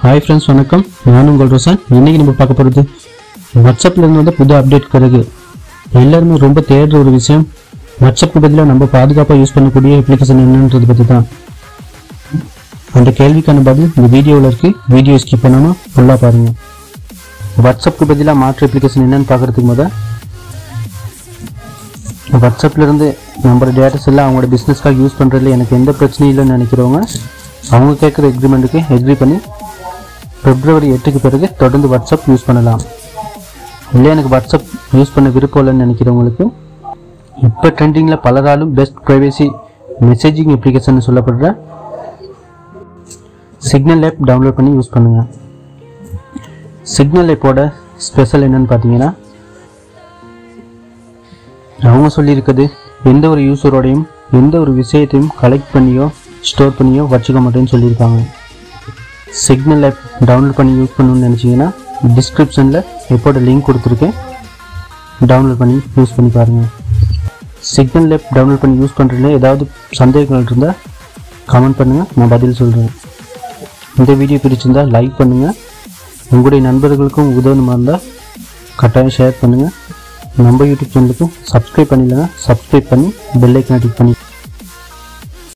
hi friends வணக்கம் நான் உங்கள் ரோசன் இன்னைக்கு நம்ம பார்க்க போகிறது வாட்ஸ்அப்ல இருந்து வந்து புது அப்டேட் பிறகு எல்லாருமே ரொம்ப தேடுற ஒரு விஷயம் வாட்ஸ்அப்புக்கு பதிலாக நம்ம பாதுகாப்பாக யூஸ் பண்ணக்கூடிய அப்ளிகேஷன் என்னன்றது பற்றி தான் அந்த கேள்விக்கான பதில் இந்த வீடியோவில் இருக்கு வீடியோ ஸ்கிப் பண்ணாமல் ஃபுல்லாக பாருங்கள் வாட்ஸ்அப்புக்கு பதிலாக மாற்று அப்ளிகேஷன் என்னன்னு பார்க்கறதுக்கு முத வாட்ஸ்அப்ல இருந்து நம்மளோட டேட்டாஸ் எல்லாம் அவங்களோட பிஸ்னஸ்க்காக யூஸ் பண்ணுறதுல எனக்கு எந்த பிரச்சனையும் இல்லைன்னு நினைக்கிறவங்க அவங்க கேட்குற எக்ரிமெண்ட்டுக்கு எக்ரி பண்ணி பிப்ரவரி எட்டுக்கு பிறகு தொடர்ந்து வாட்ஸ்அப் யூஸ் பண்ணலாம் இல்லை எனக்கு வாட்ஸ்அப் யூஸ் பண்ண விருப்பம் இல்லைன்னு நினைக்கிறவங்களுக்கு இப்போ ட்ரெண்டிங்கில் பலராலும் பெஸ்ட் ப்ரைவேசி மெசேஜிங் அப்ளிகேஷன் சொல்லப்படுற சிக்னல் ஆப் டவுன்லோட் பண்ணி யூஸ் பண்ணுங்கள் சிக்னல் ஆப்போட ஸ்பெஷல் என்னன்னு பார்த்தீங்கன்னா அவங்க சொல்லியிருக்குது எந்த ஒரு யூசரோடையும் எந்த ஒரு விஷயத்தையும் கலெக்ட் பண்ணியோ ஸ்டோர் பண்ணியோ வச்சுக்க மாட்டேன்னு சொல்லியிருக்காங்க சிக்னல் ஆப் டவுன்லோட் பண்ணி யூஸ் பண்ணணும்னு நினச்சிங்கன்னா டிஸ்கிரிப்ஷனில் எப்போட லிங்க் கொடுத்துருக்கேன் டவுன்லோட் பண்ணி யூஸ் பண்ணி பாருங்கள் சிக்னல் ஆப் டவுன்லோட் பண்ணி யூஸ் பண்ணுறதுல ஏதாவது சந்தேகங்கள் இருந்தால் கமெண்ட் பண்ணுங்கள் நான் பதில் சொல்கிறேன் இந்த வீடியோ பிடிச்சிருந்தா லைக் பண்ணுங்கள் உங்களுடைய நண்பர்களுக்கும் உதவணுமா இருந்தால் கட்டாயம் ஷேர் பண்ணுங்கள் நம்ம யூடியூப் சேனலுக்கும் சப்ஸ்கிரைப் பண்ணிடலங்க சப்ஸ்கிரைப் பண்ணி பெல் ஐக்கனை கிளிக் பண்ணி